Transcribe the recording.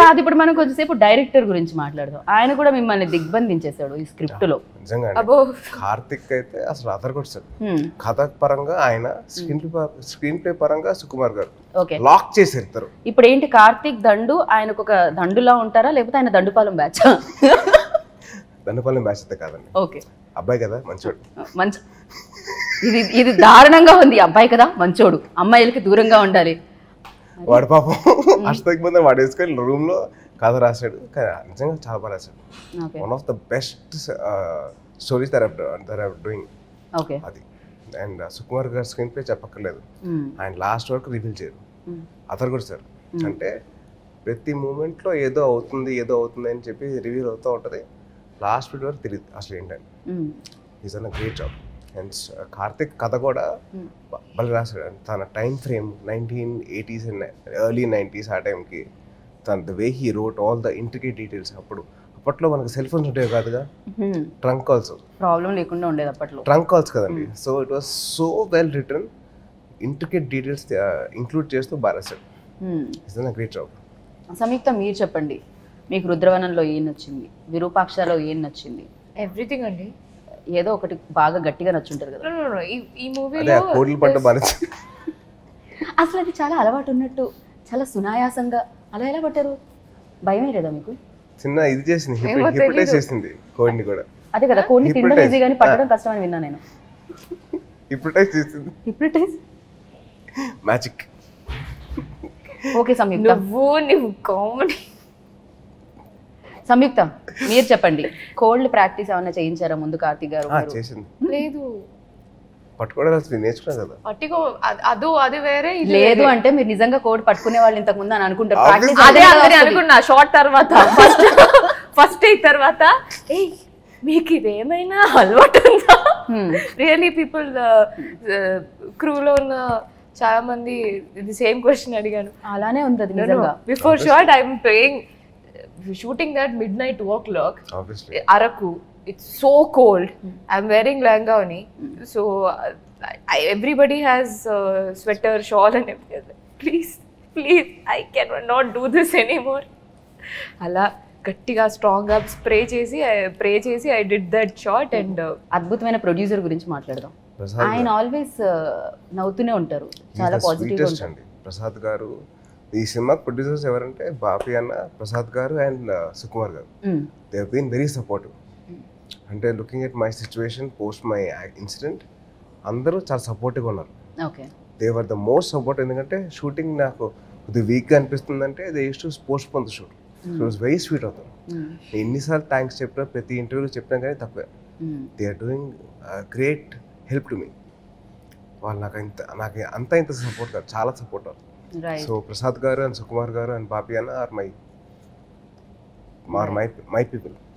కాదు ఇప్పుడు మనం కొంచెంసేపు డైరెక్టర్ గురించి మాట్లాడదాం ఆయన కూడా మిమ్మల్ని దిగ్బంధించేశాడు ఈ స్క్రిప్ట్ లో నిజంగా అబ్బో కార్తిక్ అయితే అసలు అదర్ కొట్టాడు హ్మ్, కథ పరంగా ఆయన స్క్రీన్ ప్లే స్క్రీన్ ప్లే పరంగా సుకుమార్ గారు ఓకే లాక్ చేశారు ఇద్దరు ఇప్పుడు ఏంటి కార్తీక్ దండు ఆయనకు ఒక దండులా ఉంటారా లేకపోతే ఆయన దండుపాలెం బ్యాచ్ దండపల్లి మ్యాచ్ అయితే కాదండి ఓకే అబ్బాయి కదా మంచోడు మంచి ఇది ఇది దారుణంగా ఉంది అబ్బాయి కదా మంచోడు అమ్మాయిలకి దూరంగా ఉండాలి వాడు పాపం అష్టకి ముందు వాడు వేసుకొని రూమ్ లో కథ రాశాడు కానీ నిజంగా చాలా బాగా రాశాడు okay one of the best stories there there doing okay అది and Sukumar garu screen play చెప్పక్కర్లేదు హ్మ్, ఆయన లాస్ట్ వరకు రివీల్ చేయరు హ్మ్, అతను కూడా సార్ అంటే ప్రతి మూమెంట్లో ఏదో అవుతుంది ఏదో అవుతుంది అని చెప్పి రివీల్ అవుతూ ఉంటుంది లాస్ట్ వీడియో వరకు తెలియదు అసలు ఏంటని hmm, is an great job and Karthik కథ కూడా Hmm. బ- భలే రాశాడు And తన time frame nineteen eighties and early nineties ఆ టైంకి తన the way he wrote all the intricate details అప్పుడు అప్పట్లో మనకు సెల్ ఫోన్స్ ఉండేవి కాదుగా హ్మ్. ట్రంక్ కాల్స్ ప్రాబ్లం లేకుండా ఉండేది అప్పట్లో ట్రంక్ కాల్స్ కదండి so it was so well written intricate details include చేస్తూ బాగా రాశాడు hmm. Is an great job Samyuktha మీరు చెప్పండి మీకు రుద్రవనంలో ఏం నచ్చింది విరూపాక్షలో ఏం నచ్చింది ఎవ్రీథింగ్ అండి ఏదో ఒకటి బాగా గట్టిగా నచ్చుంటారు కదా No, no, no. ఈ ఈ అదే మూవీలో ఆ కోడ్లు పంట బాగా అసలు అది చాలా అలవాటు ఉన్నట్టు చాలా సునాయాసంగా అలా ఎలా పట్టారు భయమే లేదా మీకు చిన్న ఇది చేసింది ఏమో హిప్నటైజ్ తెలీదు. చేసింది కోడిని కూడా అదే కదా కోడిని తినడం Hypnotize. ఈజీ కానీ పట్టడం కష్టం అని విన్నా నేను హిప్నటైజ్ చేసింది హిప్నటైజ్ మ్యాజిక్ ఓకే సంయుక్త నువ్వు నువ్వు కామెడీ సంయుక్త మీరు చెప్పండి కోల్డ్ ప్రాక్టీస్ ఏమైనా చేయించారా ముందు కార్తీక్ గారు మీరు? చేసింది లేదు పట్టుకోవడం అసలు నేర్చుకున్నాను కదా పట్టికో అ- అదో అది వేరే ఇది లేదు వేరే. అంటే మీరు నిజంగా కోడ్ పట్టుకునే వాళ్ళు ఇంతకు ముందు అని అనుకుంటారు Obviously. Practice అదే అయితే అందరి వస్తుంది. అనుకున్నా షార్ట్ తర్వాత ఫస్ట్ ఫస్ట్ అయిన తర్వాత ఏయ్ మీకు ఇదేమైనా అలవాటు ఉందా Hmm. రియలీ పీపుల్ క్రూలో ఉన్న చాలా మంది ఇది సేమ్ క్వశ్చన్ అడిగాను అలానే ఉంది అది నిజంగా before short I'm playing shooting that midnight o'clock obviously Araku it's so cold I'm wearing లంగాని so everybody has sweater shawl and please please I can not do this anymore అలా గట్టిగా స్ట్రాంగ్గా spray చేసి pray చేసి I did that short and అద్భుతమైన producer గురించి మాట్లాడదాం ప్రసాద్ ఆయన ఆల్వేస్ నవ్వుతూనే ఉంటారు చాలా పాజిటివ్ గా స్వీటెస్ట్ అండి ప్రసాద్ గారు ఈ సినిమా ప్రొడ్యూసర్స్ ఎవరంటే బాపి అన్న ప్రసాద్ గారు అండ్ సుకుమార్ గారు ఉంటారు దే బీన్ వెరీ సపోర్టివ్ అంటే looking at my situation post my incident అందరూ చాలా సపోర్టివ్గా ఉన్నారు okay they're the most support ఎందుకంటే షూటింగ్ నాకు కొద్దిగా వీక్గా అనిపిస్తుందంటే they use to postpone the shoot so it's very sweet అవుతాం నేను ఎన్నిసార్లు థ్యాంక్స్ చెప్పినా ప్రతి ఇంటర్వ్యూలో చెప్పినా కానీ తక్కువే they are doing great help to me వాళ్ళు నాకు ఇంత నాకు అంత ఇంత సపోర్ట్ కాదు చాలా సపోర్ట్ అవుతుంది రైట్ సో ప్రసాద్ గారు అండ్ సుకుమార్ గారు అండ్ బాపి అన్న are my are my my people